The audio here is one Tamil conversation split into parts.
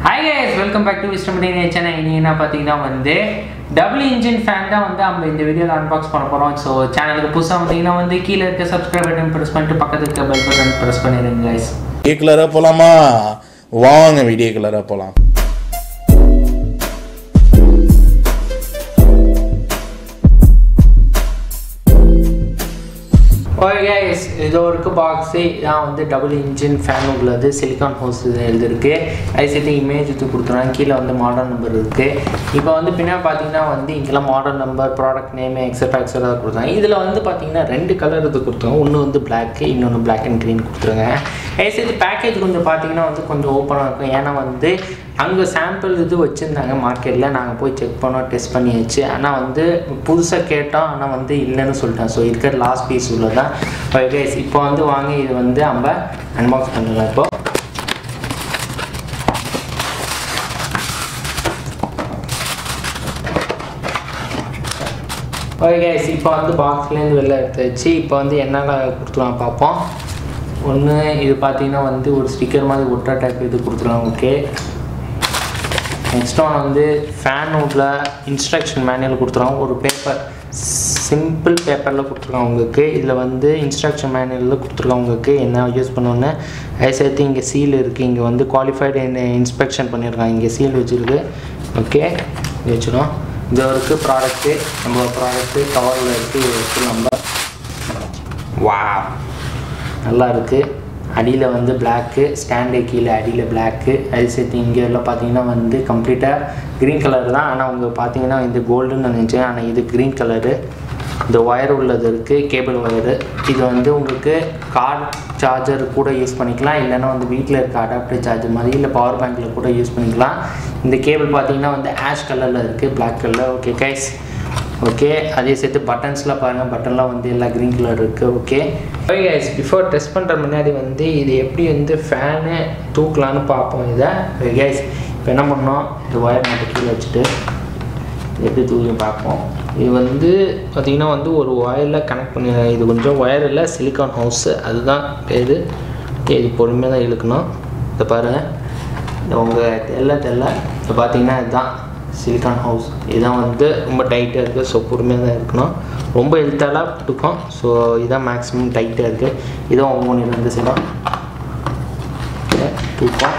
hi guys welcome back to Wisdom channel இன்னைக்கு என்ன பார்த்தீங்கன்னா வந்து டபுள் இன்ஜின் ஃபேன் தான் வந்து நம்ம இந்த வீடியோவில் அன்பாக்ஸ் பண்ண போகிறோம் ஸோ சேனலுக்கு புதுசாக வந்தீங்கன்னா வந்து கீழே இருக்க சப்ஸ்கிரைப் பட்டன் ப்ரெஸ் பண்ணிட்டு பக்கத்துல இருக்க பெல் பட்டன் ப்ரெஸ் பண்ணிடுங்க கைஸ் வீடியோ கலராக போகலாமா வாங்க வீடியோ கலராக போகலாம் ஓகே கைஸ் இது ஒரு பாக்ஸு இதான் வந்து டபுள் இன்ஜின் ஃபேன் உள்ளது சிலிக்கான் ஹோஸ் எழுதிருக்கு அது சேர்த்து இமேஜ் எடுத்து கொடுத்துருவாங்க கீழே வந்து மாடல் நம்பர் இருக்குது இப்போ வந்து பின்னாடி பார்த்தீங்கன்னா வந்து இங்கெல்லாம் model number product name extra extra கொடுத்தாங்க இதில் வந்து பார்த்தீங்கன்னா ரெண்டு கலர் இது கொடுத்தாங்க ஒன்று வந்து பிளாக் இன்னொன்று பிளாக் அண்ட் க்ரீன் கொடுத்துருங்க அது சேர்த்து பேக்கேஜ் கொஞ்சம் பார்த்தீங்கன்னா வந்து கொஞ்சம் ஓப்பனாக இருக்கும் ஏன்னா வந்து அங்கே சாம்பிள் இது வச்சுருந்தாங்க மார்க்கெட்டில் நாங்கள் போய் செக் பண்ணோம் டெஸ்ட் பண்ணியாச்சு ஆனால் வந்து புதுசாக கேட்டோம் ஆனால் வந்து இல்லைன்னு சொல்லிட்டேன் ஸோ இருக்கிற லாஸ்ட் பீஸ் உள்ளதான் கைஸ் இப்போ வந்து வாங்க இது வந்து நம்ம அன்பாக்ஸ் பண்ணலாம் இப்போ ஓகே கைஸ் இப்போ வந்து பாக்ஸ்லேருந்து வெளில எடுத்து வச்சு இப்போ வந்து என்னென்ன கொடுத்துலாம் பார்ப்போம் ஒன்று இது பார்த்தீங்கன்னா வந்து ஒரு ஸ்டிக்கர் மாதிரி ஒட்டா டைப் இது கொடுத்துருவாங்க ஓகே நெக்ஸ்ட் ஒன் வந்து ஃபேன் உள்ள இன்ஸ்ட்ரக்ஷன் மேனுவல் கொடுத்துருவாங்க ஒரு பேப்பர் சிம்பிள் பேப்பரில் கொடுத்துருக்காங்க உங்களுக்கு இதில் வந்து இன்ஸ்ட்ரக்ஷன் மேனுவலில் கொடுத்துருக்காங்க உங்களுக்கு என்ன யூஸ் பண்ணணுன்னு அதை சேர்த்து இங்கே சீல் இருக்குது இங்கே வந்து குவாலிஃபைடு இன்ஸ்பெக்ஷன் பண்ணியிருக்காங்க இங்கே சீல் வச்சுருக்கு ஓகே இது வச்சிடும் இது இருக்குது ப்ராடக்ட்டு நம்ம ப்ராடக்ட்டு கவரில் இருக்குது இது இருக்குது நம்ம வா நல்லா இருக்குது அடியில் வந்து பிளாக்கு ஸ்டாண்டு கீழே அடியில் பிளாக்கு அது சேர்த்து இங்கே எல்லாம் பார்த்தீங்கன்னா வந்து கம்ப்ளீட்டாக க்ரீன் கலர் தான் ஆனால் அவங்க பார்த்தீங்கன்னா இந்த கோல்டுன்னு நினச்சேன் ஆனால் இது க்ரீன் கலரு இந்த ஒயர் உள்ளது இருக்குது கேபிள் ஒயரு இது வந்து உங்களுக்கு கார் சார்ஜர் கூட யூஸ் பண்ணிக்கலாம் இல்லைன்னா வந்து வீட்டில் இருக்க அடாப்டர் சார்ஜர் மாதிரி இல்லை பவர் பேங்க்கில் கூட யூஸ் பண்ணிக்கலாம் இந்த கேபிள் பார்த்தீங்கன்னா வந்து ஆஷ் கலரில் இருக்குது பிளாக் கலரில் ஓகே கைஸ் ஓகே அதே சேர்த்து பட்டன்ஸ்லாம் பாருங்கள் பட்டன்லாம் வந்து எல்லாம் க்ரீன் கலர் இருக்குது okay okay guys before test பண்ணுற முன்னாடி வந்து இது எப்படி வந்து ஃபேனு தூக்கலான்னு பார்ப்போம் இதை கைஸ் இப்போ என்ன பண்ணோம் இந்த ஒயர் மட்டும் கீழே வச்சுட்டு எப்படி தூக்கி பார்ப்போம் இது வந்து பார்த்திங்கன்னா வந்து ஒரு ஒயரில் கனெக்ட் பண்ணி இது கொஞ்சம் ஒயர் இல்லை சிலிக்கான் ஹவுஸு அதுதான் பேர் ஓகே இது பொறுமையாக தான் இழுக்கணும் இதை பாருங்கள் இந்த உங்கள் தெல்ல தெல்ல இப்போ பார்த்தீங்கன்னா இதுதான் சிலிக்கான் ஹவுஸ் இதுதான் வந்து ரொம்ப டைட்டாக இருக்குது ஸோ பொறுமையாக தான் இருக்கணும் ரொம்ப இழுத்தாலாம் பிடிக்கும் ஸோ இதுதான் மேக்ஸிமம் டைட்டாக இருக்குது இதான் ஒவ்வொன்று ரெண்டு சைடும் தூக்கம்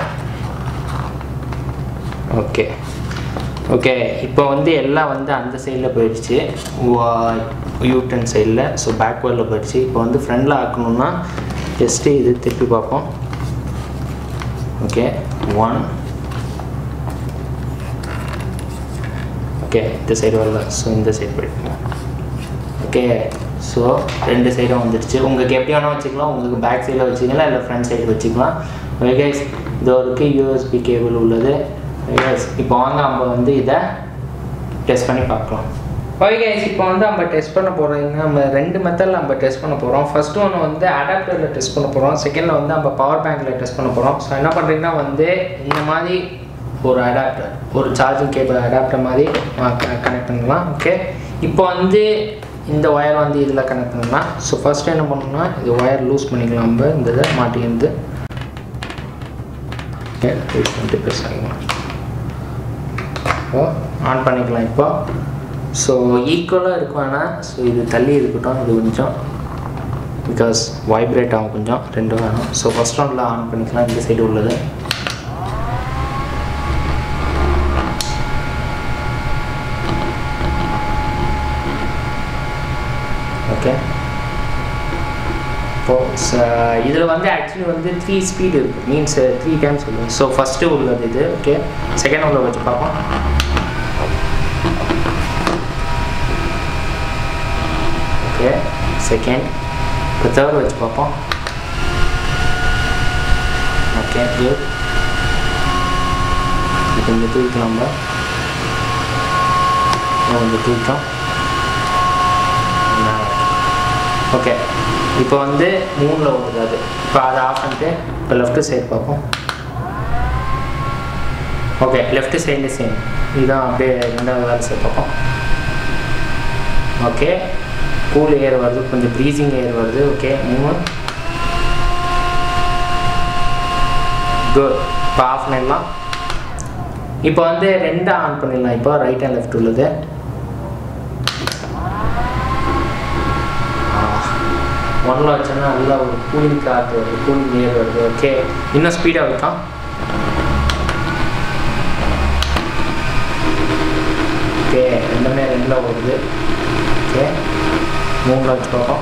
ஓகே ஓகே இப்போ வந்து எல்லாம் வந்து அந்த சைடில் போயிடுச்சு யூட்டன் சைடில் ஸோ பேக்வேர்டில் போயிடுச்சு இப்போ வந்து ஃப்ரண்டில் ஆக்கணும்னா ஜஸ்ட்டு இது திருப்பி பார்ப்போம் ஓகே ஒன் ஓகே இந்த சைடு வரல ஸோ இந்த சைடு போயிட்டு ஓகே ஸோ ரெண்டு சைடும் வந்துடுச்சு உங்களுக்கு எப்படி வேணால் வச்சுக்கலாம் உங்களுக்கு பேக் சைடில் வச்சுக்கலாம் இல்லை ஃப்ரண்ட் சைடு வச்சுக்கலாம் ஓகே இது இருக்குது யூஎஸ்பி கேபிள் உள்ளது கைஸ் இப்போ வாங்க நம்ம வந்து இதை டெஸ்ட் பண்ணி பார்க்கலாம் ஓகே கைஸ் இப்போ வந்து நம்ம டெஸ்ட் பண்ண போகிறோம் நம்ம ரெண்டு மெத்தடில் நம்ம டெஸ்ட் பண்ண போகிறோம் ஃபர்ஸ்ட் ஒன்று வந்து அடாப்டரில் டெஸ்ட் பண்ண போகிறோம் செகண்டில் வந்து நம்ம பவர் பேங்க்கில் டெஸ்ட் பண்ண போகிறோம் ஸோ என்ன பண்ணுறீங்கன்னா வந்து இந்த மாதிரி ஒரு அடாப்டர் ஒரு சார்ஜிங் கேபிள் அடாப்டர் மாதிரி கனெக்ட் பண்ணலாம் ஓகே இப்போ வந்து இந்த ஒயர் வந்து இதில் கனெக்ட் பண்ணலாம் ஸோ ஃபஸ்ட்டு என்ன பண்ணணும்னா இது ஒயர் லூஸ் பண்ணிக்கலாம் நம்ம இந்த இதை மாட்டிக்கிருந்து ஓகே லூஸ் பண்ணிட்டு பேசுகிறீங்களா இப்போ ஆன் பண்ணிக்கலாம் இப்போ ஸோ ஈக்குவலாக இருக்கும் ஆனால் ஸோ இது தள்ளி இருக்கட்டும் இது கொஞ்சம் பிகாஸ் வைப்ரேட் ஆகும் கொஞ்சம் ரெண்டும் வேணும் ஸோ ஃபஸ்ட் ரவுண்டில் ஆன் பண்ணிக்கலாம் இந்த சைடு உள்ளது ஓகே இப்போது இதில் வந்து ஆக்சுவலி வந்து த்ரீ ஸ்பீடு இருக்குது மீன்ஸ் த்ரீ டைம்ஸ் சொல்லுவேன் ஸோ ஃபஸ்ட்டு உள்ளது இது ஓகே செகண்ட் உள்ள வச்சு பார்ப்போம் ஓகே செகண்ட் இப்போ தேர்ட் வச்சு பார்ப்போம் ஓகே குட் இப்போ இங்கே தூக்கலாம் நம்ம கொஞ்சம் தூக்கம் ஓகே இப்போ வந்து மூணில் ஓடுது அது இப்போ அதை ஆஃப் பண்ணிட்டு இப்போ லெஃப்ட் சைடு பார்ப்போம் ஓகே லெஃப்ட் சைடில் சேம் இதுதான் அப்படியே ரெண்டாவது வேலை சைடு பார்ப்போம் ஓகே கூல் ஏர் வருது கொஞ்சம் ப்ரீசிங் ஏர் வருது ஓகே மூணு குட் இப்போ ஆஃப் பண்ணிடலாம் இப்போ வந்து ரெண்டாக ஆன் பண்ணிடலாம் இப்போ ரைட் அண்ட் லெஃப்ட் உள்ளது ஒன்ல வச்சோன்னா நல்லா ஒரு கூலிங் காற்று வருது கூலிங் ஏர் வருது ஓகே இன்னும் ஸ்பீடாக வைக்கும் ஓகே ரெண்டுமே ரெண்டில் வருது ஓகே மூணில் வச்சு பார்ப்போம்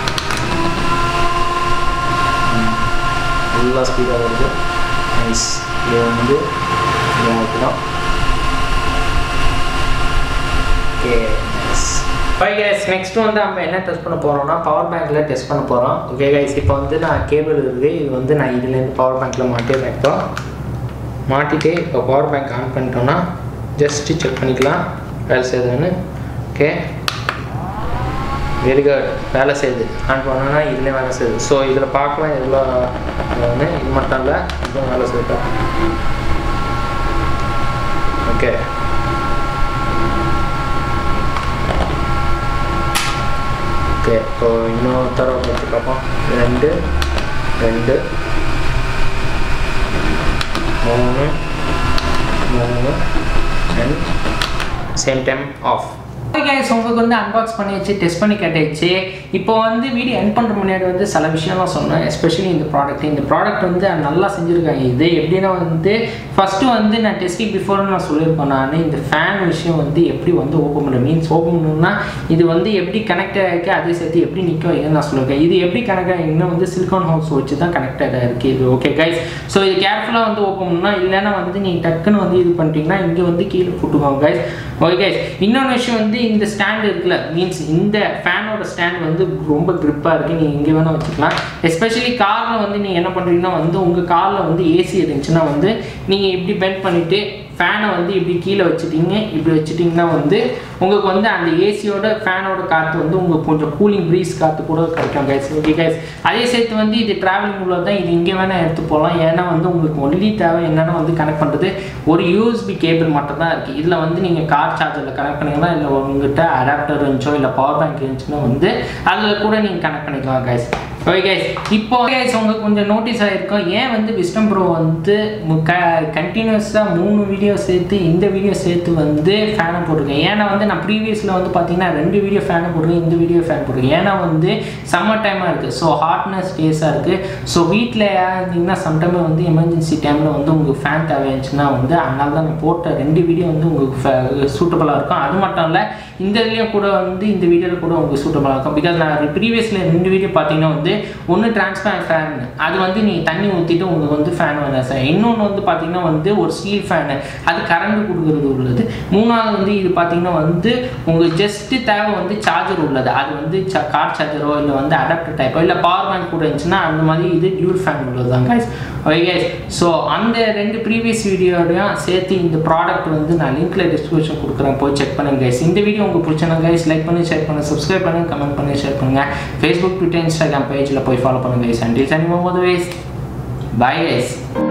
நல்லா ஸ்பீடாக வருது நைஸ் இது வந்து இதை வைக்கணும் okay nice okay guys next வந்து நம்ம என்ன டெஸ்ட் பண்ண போகிறோம்னா பவர் பேங்க்கில் டெஸ்ட் பண்ண போகிறோம் ஓகே கைஸ் இப்போ வந்து நான் கேபிள் இருக்குது இது வந்து நான் இதுலேருந்து பவர் பேங்க்கில் மாட்டிடுறேன் இப்போ மாட்டிட்டு இப்போ பவர் பேங்க் ஆன் பண்ணிட்டோம்னா ஜஸ்ட்டு செக் பண்ணிக்கலாம் வேலை செய்யுதுன்னு ஓகே வெரி குட் வேலை செய்யுது ஆன் பண்ணோன்னா இதுலேயே வேலை செய்யுது ஸோ இதில் பார்க்கலாம் எவ்வளோ ஒன்று இது மட்டும் இல்லை இதுவும் வேலை செய்யுது ஓகே ஓகே இப்போ இன்னொரு தடவை பார்த்து பார்ப்போம் ரெண்டு ரெண்டு மூணு மூணு and same time off okay guys உங்களுக்கு வந்து அன்பாக்ஸ் பண்ணி வச்சு டெஸ்ட் பண்ணி கேட்டாச்சு இப்போ வந்து வீடியோ என் பண்ணுற முன்னாடி வந்து சில விஷயம்லாம் சொன்னேன் எஸ்பெஷலி இந்த ப்ராடக்ட் இந்த ப்ராடக்ட் வந்து நல்லா செஞ்சுருக்காங்க இது எப்படின்னா வந்து ஃபஸ்ட்டு வந்து நான் டெஸ்டிங் பிஃபோர்னு நான் சொல்லியிருப்பேன் நான் இந்த ஃபேன் விஷயம் வந்து எப்படி வந்து ஓப்பன் பண்ணுற மீன்ஸ் ஓப்பன் பண்ணணும்னா இது வந்து எப்படி கனெக்ட் ஆகிருக்கு அதே சேர்த்து எப்படி நிற்க வைக்கணும்னு நான் சொல்லியிருக்கேன் இது எப்படி கனெக்ட் ஆகிங்கன்னா வந்து சிலிக்கான் ஹவுஸ் வச்சு தான் கனெக்டட் இருக்குது இது ஓகே கைஸ் ஸோ இது கேர்ஃபுல்லாக வந்து ஓப்பன் பண்ணால் இல்லைன்னா வந்து நீங்கள் டக்குன்னு வந்து இது பண்ணிட்டீங்கன்னா இங்கே வந்து கீழே போட்டுக்கோங்க கைஸ் ஓகே கைஸ் இன்னொன்று விஷயம் வந்து இந்த ஸ்டாண்ட் இருக்குல்ல மீன்ஸ் இந்த ஃபேனோட ஸ்டாண்ட் வந்து ரொம்ப grip-ஆ இருக்குது நீங்கள் இங்கே வேணால் வச்சுக்கலாம் எஸ்பெஷலி காரில் வந்து நீங்கள் என்ன பண்ணுறீங்கன்னா வந்து உங்கள் காரில் வந்து ஏசி இருந்துச்சுன்னா வந்து நீங்கள் இப்படி பெண்ட் பண்ணிவிட்டு ஃபேனை வந்து இப்படி கீழே வச்சுட்டீங்க இப்படி வச்சுட்டிங்கன்னா வந்து உங்களுக்கு வந்து அந்த ஏசியோட ஃபேனோட காற்று வந்து உங்களுக்கு கொஞ்சம் கூலிங் ப்ரீஸ் காற்று கூட கிடைக்கும் கைஸ் ஓகே கைஸ் அதே சேர்த்து வந்து இது ட்ராவலிங் உள்ள தான் இது இங்கே வேணால் எடுத்து போகலாம் ஏன்னா வந்து உங்களுக்கு ஒன்லி தேவை என்னென்னா வந்து கனெக்ட் பண்ணுறது ஒரு யூஎஸ்பி கேபிள் மட்டும் தான் இருக்குது இதில் வந்து நீங்கள் கார் சார்ஜரில் கனெக்ட் பண்ணிக்கலாம் இல்லை உங்ககிட்ட அடாப்டர் இருந்துச்சோ இல்லை பவர் பேங்க் இருந்துச்சுன்னா வந்து அதில் கூட நீங்கள் கனெக்ட் பண்ணிக்கலாம் கைஸ் ஓகே கைஸ் இப்போ கைஸ் உங்களுக்கு கொஞ்சம் நோட்டீஸ் ஆகிருக்கும் ஏன் வந்து விஸ்டம் ப்ரோ வந்து க கண்டினியூஸாக மூணு வீடியோ சேர்த்து இந்த வீடியோ சேர்த்து வந்து ஃபேனை போட்டிருக்கேன் ஏன்னா வந்து நான் ப்ரீவியஸில் வந்து பார்த்தீங்கன்னா ரெண்டு வீடியோ ஃபேனை போட்டிருக்கேன் இந்த வீடியோ ஃபேன் போட்டிருக்கேன் ஏன்னா வந்து சம்மர் டைமாக இருக்குது ஸோ ஹாட்னஸ் டேஸாக இருக்குது ஸோ வீட்டில் இருந்தீங்கன்னா சம்டைம் வந்து எமர்ஜென்சி டைமில் வந்து உங்களுக்கு ஃபேன் தேவைச்சுன்னா வந்து அதனால தான் நான் போட்ட ரெண்டு வீடியோ வந்து உங்களுக்கு சூட்டபுளாக இருக்கும் அது மட்டும் இல்லை இந்த இதுலேயும் கூட வந்து இந்த வீடியோவில் கூட உங்களுக்கு சூட்டபுளாக இருக்கும் பிகாஸ் நான் ப்ரீவியஸில் ரெண்டு வீடியோ பார்த்தீங்கன்னா வந்து ஒன்று டிரான்ஸ்பேரண்ட் ஃபேன் அது வந்து நீங்கள் தண்ணி ஊற்றிட்டு உங்களுக்கு வந்து ஃபேன் வேணும் சார் இன்னொன்று வந்து பார்த்தீங்கன்னா வந்து ஒரு ஸ்டீல் ஃபேனு அது கரண்ட் கொடுக்குறது உள்ளது மூணாவது வந்து இது பார்த்தீங்கன்னா வந்து உங்களுக்கு ஜஸ்ட்டு தேவை வந்து சார்ஜர் உள்ளது அது வந்து கார் சார்ஜரோ இல்லை வந்து அடாப்டர் டைப்போ இல்லை பவர் பேங்க் கூட இருந்துச்சுன்னா அந்த மாதிரி இது டியூல் ஃபேன் உள்ளது தான் கைஸ் ஓகே கைஸ் ஸோ அந்த ரெண்டு ப்ரீவியஸ் வீடியோடையும் சேர்த்து இந்த ப்ராடக்ட் வந்து நான் லிங்க்ல டிஸ்கிரிப்ஷன் கொடுக்குறேன் போய் செக் பண்ணுங்க கைஸ் இந்த வீடியோ உங்களுக்கு பிடிச்சனா கைஸ் லைக் பண்ணி ஷேர் பண்ணுங்க சப்ஸ்கிரைப் பண்ணுங்க கமெண்ட் பண்ணி ஷேர் பண்ணுங்க ஃபேஸ்புக் ட்விட்டர் இன்ஸ்டாகிராம் பேஜில் போய் ஃபாலோ பண்ணுங்க கைஸ் அண்டில் சனி போது வேஸ் பாய் கைஸ்